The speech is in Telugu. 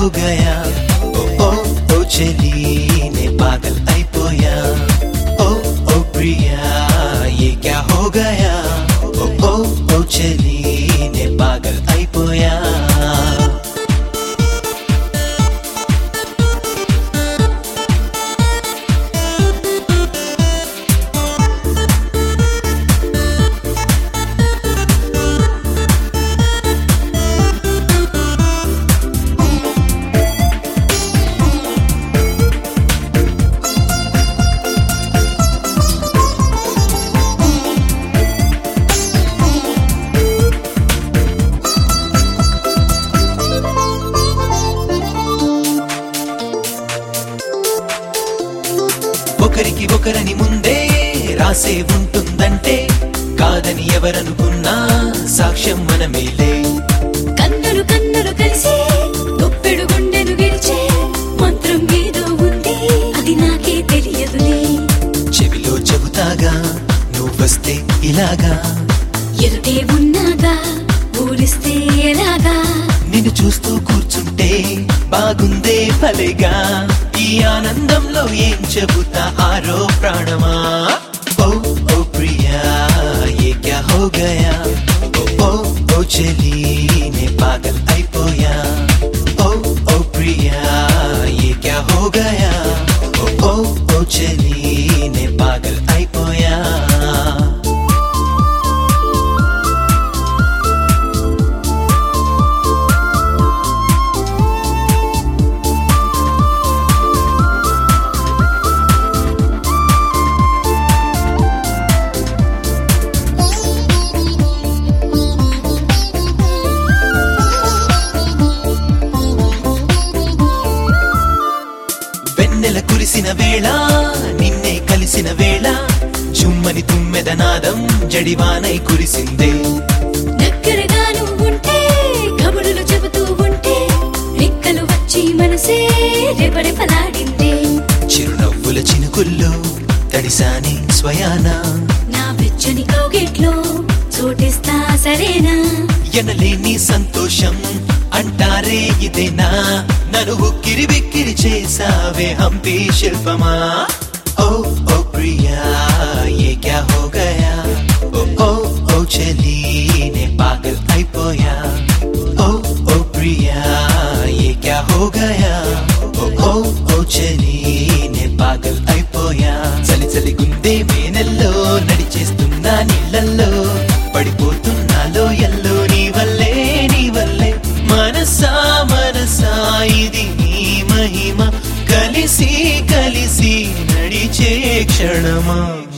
गया ओ ओ ओ चली ने पागल అయిపోయా ओ ओ प्रिया ये क्या हो गया ओ ओ ओ चली ने पागल అయిపోయా ఒకరికి ఒకరని ముందే రాసే ఉంటుందంటే కాదని ఎవరనుకున్నా సాక్ష్యం మనమేలే కన్నులు కన్నులు కలిసి గుప్పెడు గుండెను విరిచే మంత్రం ఏదో ఉంది అది నాకే తెలియదులే చెవిలో చెబుతాగా నువ్వొస్తే ఇలాగా ఎదుటే ఉన్నాగా ఊరిస్తే ఎలాగా నిన్ను చూస్తూ కూర్చుంటే బాగుందే భలేగా ఈ ఆనందంలో ఏం చెబుతా ఆరో ప్రాణమా ఓ ఓ ప్రియా ఏ క్యా హో గయా ఓ ఓ ఓ చలి నే పాగల్ అయిపోయా ఓ ఓ ప్రియా ఏ క్యా హో గయా ఓ ఓ ఓ చలి నే పాగల్ అయిపోయా వెన్నెల కురిసిన వేళ నిన్నే కలిసిన వేళ జుమ్మని తుమ్మెద నాదం జడివానై కురిసిందే దగ్గరగాను ఉంటే కబురులు చెబుతూ ఉంటే రెక్కలు వచ్చి మనసే రెపరెపలాడిందే చిరునవ్వుల చినుకుల్లో తడిసాని స్వయాన నా వెచ్చని కౌగిట్లో చోటిస్తా సరేనా ఎనలేని సంతోషం అంటారే ఇదేనా నన్ను ఉక్కిరి బిక్కిరి చేసావే హంపి శిల్పమా ఓ ఓ ప్రియా ఏ క్యా హో గయా ఓ ఓ ఓ చలి నే పాగల్ అయిపోయా ఓ ఓ ప్రియా ఏ క్యా హో గయా ఓ ఓ ఓ చలి నే పాగల్ అయిపోయా చలి చలి గుండె మేనెల్లో నడిచేస్తున్నా నీళ్ళల్లో పడిపోతున్నాలో ఎల్లో నీ వల్లే నీ వల్లే మనసా మనసా ఇది నీ మహిమ కలిసి కలిసి నడిచే క్షణమా